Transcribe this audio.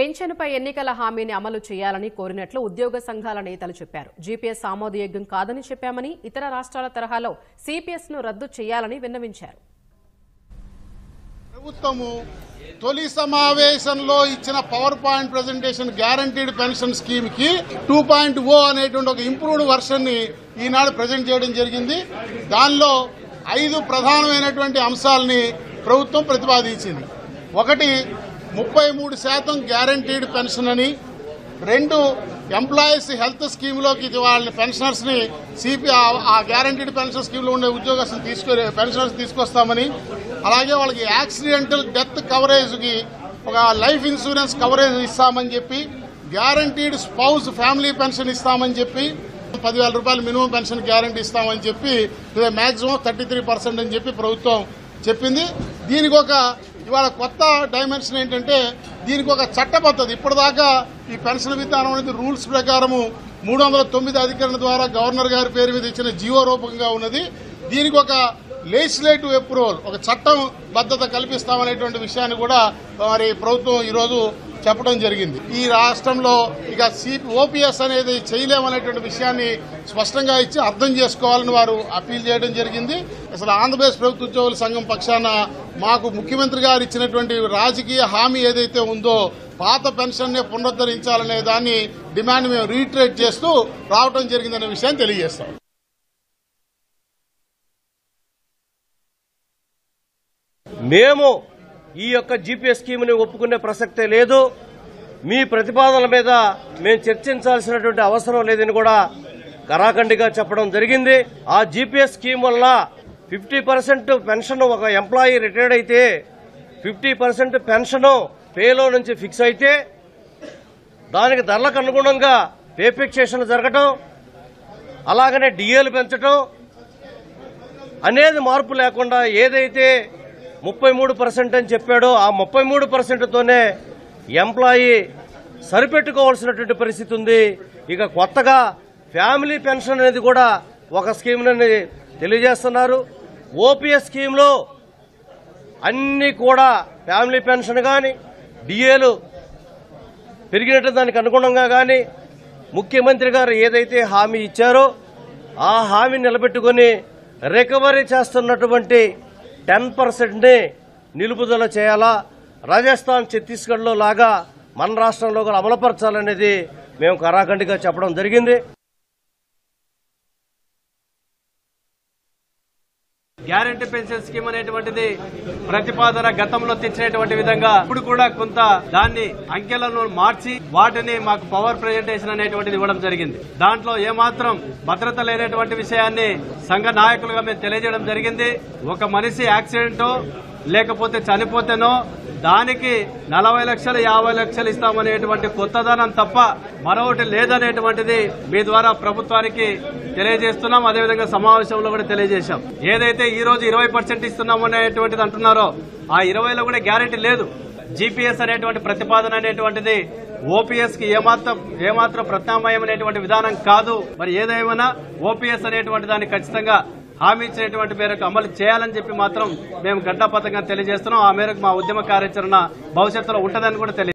పెన్షన్పై ఎన్నికల హామీని అమలు చేయాలని కోరినట్లు ఉద్యోగ సంఘాల నేతలు చెప్పారు జీపీఎస్ ఆమోదయోగ్యం కాదని చెప్పామని ఇతర రాష్ట్రాల తరహాలో సిపిఎస్ ను రద్దు చేయాలని విన్నవించారు ప్రభుత్వము తొలి సమావేశంలో ఇచ్చిన power point presentation guaranteed pension scheme కి టూ పాయింట్ ఓ అనేటువంటి ఒక ఇంప్రూవ్డ్ వర్షన్ ని ఈనాడు ప్రజెంట్ చేయడం జరిగింది దానిలో ఐదు ప్రధానమైనటువంటి అంశాలని ప్రభుత్వం ప్రతిపాదించింది ఒకటి ముప్పై మూడు శాతం గ్యారంటీడ్ పెన్షన్ అని రెండు ఎంప్లాయీస్ హెల్త్ స్కీమ్ లోకి ఇది వాళ్ళ పెన్షనర్స్ ని సిపి ఆ గ్యారంటీడ్ పెన్షన్ స్కీమ్ లో ఉండే ఉద్యోగస్తులు తీసుకు పెన్షనర్స్ తీసుకొస్తామని అలాగే వాళ్ళకి యాక్సిడెంటల్ డెత్ కవరేజ్ కి ఒక లైఫ్ ఇన్సూరెన్స్ కవరేజ్ ఇస్తామని చెప్పి గ్యారంటీడ్ స్పౌస్ ఫ్యామిలీ పెన్షన్ ఇస్తామని చెప్పి పదివేల రూపాయలు మినిమం పెన్షన్ గ్యారంటీ ఇస్తామని చెప్పి మాక్సిమం థర్టీ త్రీ పర్సెంట్ అని చెప్పి ప్రభుత్వం చెప్పింది దీనికి ఒక ఇవాళ కొత్త డైమెన్షన్ ఏంటంటే దీనికి ఒక చట్టబద్ధత ఇప్పటిదాకా ఈ పెన్షన్ విధానం అనేది రూల్స్ ప్రకారము మూడు వందల తొమ్మిది అధికరణ ద్వారా గవర్నర్ గారి పేరు మీద ఇచ్చిన జీవో రూపంగా ఉన్నది దీనికి ఒక లెజిస్లేటివ్ అప్రూవల్ ఒక చట్టం బద్దత కల్పిస్తామనేటువంటి విషయాన్ని కూడా మరి ప్రభుత్వం ఈరోజు చెప్పడం జరిగింది ఈ రాష్ట్రంలో ఇక సిపి ఓపీఎస్ అనేది చేయలేమనేటువంటి విషయాన్ని స్పష్టంగా ఇచ్చి అర్థం చేసుకోవాలని వారు అప్పీల్ చేయడం జరిగింది అసలు ఆంధ్రప్రదేశ్ ప్రభుత్వ ఉద్యోగుల సంఘం పక్షాన మాకు ముఖ్యమంత్రి గారు ఇచ్చినటువంటి రాజకీయ హామీ ఏదైతే ఉందో పాత పెన్షన్ నే పునరుద్ధరించాలనే దాన్ని డిమాండ్ మేము రీట్రేట్ చేస్తూ రావడం జరిగిందనే విషయాన్ని తెలియజేస్తాం మేము ఈ యొక్క జీపీఎస్ స్కీమ్ని ఒప్పుకునే ప్రసక్తే లేదు మీ ప్రతిపాదనల మీద మేము చర్చించాల్సినటువంటి అవసరం లేదని కూడా కరాఖండిగా చెప్పడం జరిగింది ఆ జీపీఎస్ స్కీమ్ వల్ల ఫిఫ్టీ పర్సెంట్ పెన్షన్ ఒక ఎంప్లాయీ రిటైర్డ్ అయితే ఫిఫ్టీ పర్సెంట్ పెన్షన్ పేలో నుంచి ఫిక్స్ అయితే దానికి ధరలకు అనుగుణంగా పే ఫిక్సేషన్ జరగటం అలాగనే డిఏలు పెంచటం అనేది మార్పు లేకుండా ఏదైతే ముప్పై మూడు పర్సెంట్ అని చెప్పాడో ఆ ముప్పై మూడు పర్సెంట్తోనే ఎంప్లాయీ సరిపెట్టుకోవాల్సినటువంటి పరిస్థితి ఉంది ఇక కొత్తగా ఫ్యామిలీ పెన్షన్ అనేది కూడా ఒక స్కీమ్ తెలియజేస్తున్నారు ఓపీఎస్ స్కీమ్లో అన్ని కూడా ఫ్యామిలీ పెన్షన్ కానీ డిఏలు పెరిగినట్టు దానికి అనుగుణంగా కానీ ముఖ్యమంత్రి గారు ఏదైతే హామీ ఇచ్చారో ఆ హామీ నిలబెట్టుకొని రికవరీ చేస్తున్నటువంటి టెన్ పర్సెంట్ని నిలుపుదల చేయాలా రాజస్థాన్ ఛత్తీస్గఢ్లో లాగా మన రాష్ట్రంలో కూడా అమలుపరచాలనేది మేము కరాఖండిగా చెప్పడం జరిగింది గ్యారంటీ పెన్షన్ స్కీమ్ అనేటువంటిది ప్రతిపాదన గతంలో తెచ్చినటువంటి విధంగా ఇప్పుడు కూడా కొంత దాన్ని అంకెలను మార్చి వాటిని మాకు పవర్ ప్రజెంటేషన్ అనేటువంటిది ఇవ్వడం జరిగింది దాంట్లో ఏమాత్రం భద్రత లేనటువంటి విషయాన్ని సంఘ నాయకులుగా మేము తెలియజేయడం జరిగింది ఒక మనిషి యాక్సిడెంట్ లేకపోతే చనిపోతేనో దానికి నలభై లక్షలు యాభై లక్షలు ఇస్తామనేటువంటి కొత్తదనం తప్ప మరొకటి లేదనేటువంటిది మీ ద్వారా ప్రభుత్వానికి తెలియజేస్తున్నాం అదేవిధంగా సమావేశంలో కూడా తెలియజేశాం ఏదైతే ఈ రోజు ఇరవై పర్సెంట్ ఇస్తున్నాం అనేటువంటిది అంటున్నారో ఆ ఇరవైలో కూడా గ్యారెంటీ లేదు జీపీఎస్ అనేటువంటి ప్రతిపాదన అనేటువంటిది ఓపీఎస్ కి ఏమాత్రం ఏమాత్రం ప్రత్యామ్నాయం అనేటువంటి విధానం కాదు మరి ఏదేమైనా ఓపీఎస్ అనేటువంటి దాన్ని ఖచ్చితంగా హామీ ఇచ్చినటువంటి మేరకు అమలు చేయాలని చెప్పి మాత్రం మేము గడ్డపథంగా తెలియజేస్తున్నాం ఆ మేరకు మా ఉద్యమ కార్యాచరణ భవిష్యత్తులో ఉంటుందని కూడా తెలియ